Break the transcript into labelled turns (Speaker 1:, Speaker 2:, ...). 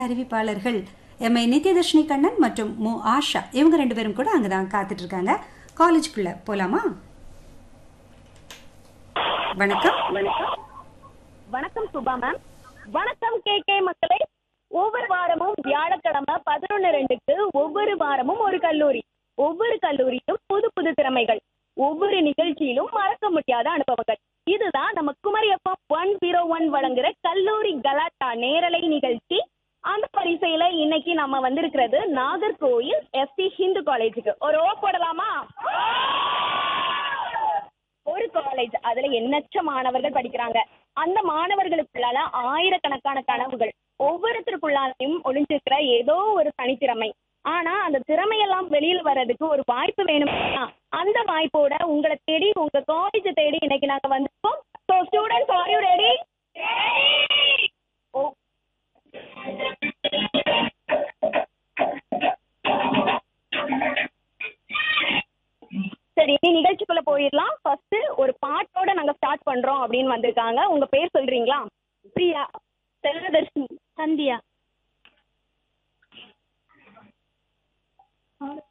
Speaker 1: அறிவிப்பாளர்கள் M I நித்யதர்ஷினி Kannan மற்றும் மு ஆஷா இவங்க ரெண்டு பேரும் கூட அங்கதான் காத்துட்டு இருக்காங்க காலேஜ்குள்ள போலாமா வணக்கம்
Speaker 2: வணக்கம் வணக்கம் சுபா மேம் வணக்கம் கே கே மக்களே ஒவ்வொரு வாரமும் வியாழக்கிழமை பதினொன்னு ரெண்டுக்கு ஒவ்வொரு வாரமும் ஒரு கல்லூரி ஒவ்வொரு கல்லூரியிலும் புது புது திறமைகள் ஒவ்வொரு நிகழ்ச்சியிலும் மறக்க முடியாத அனுபவங்கள் இதுதான் நம்ம Kumari FM one zero one வழங்குற கல்லூரி கலாட்டா நேரலை நிகழ்ச்சி அந்த வரிசையில இன்னைக்கு நம்ம வந்திருக்கிறது நாகர்கோயில் எஸ்டி ஹிந்து காலேஜுக்கு ஒரு ஓ போடலாமா ஒரு காலேஜ் அதுல எண்ணற்ற மாணவர்கள் படிக்கிறாங்க அந்த மாணவர்களுக்குள்ளால ஆயிரக்கணக்கான கனவுகள் ஒவ்வொருத்தருக்குள்ளாலையும் ஒளிஞ்சிருக்கிற ஏதோ ஒரு தனித்திறமை ஆனா அந்த திறமையெல்லாம் வெளியில வர்றதுக்கு ஒரு வாய்ப்பு வேணும் அந்த வாய்ப்போட உங்களை தேடி உங்க காலேஜ் தேடி இன்னைக்கு நாங்க வந்திருக்கோம் so students are you ready ஓ சரி இனி நிகழ்ச்சிக்குள்ள போயிடலாம் ஃபர்ஸ்ட் ஒரு பாட்டோட நாங்க ஸ்டார்ட் பண்றோம் அப்படின்னு வந்திருக்காங்க உங்க பேர் சொல்றீங்களா பிரியா செல்வதர்ஷினி சந்தியா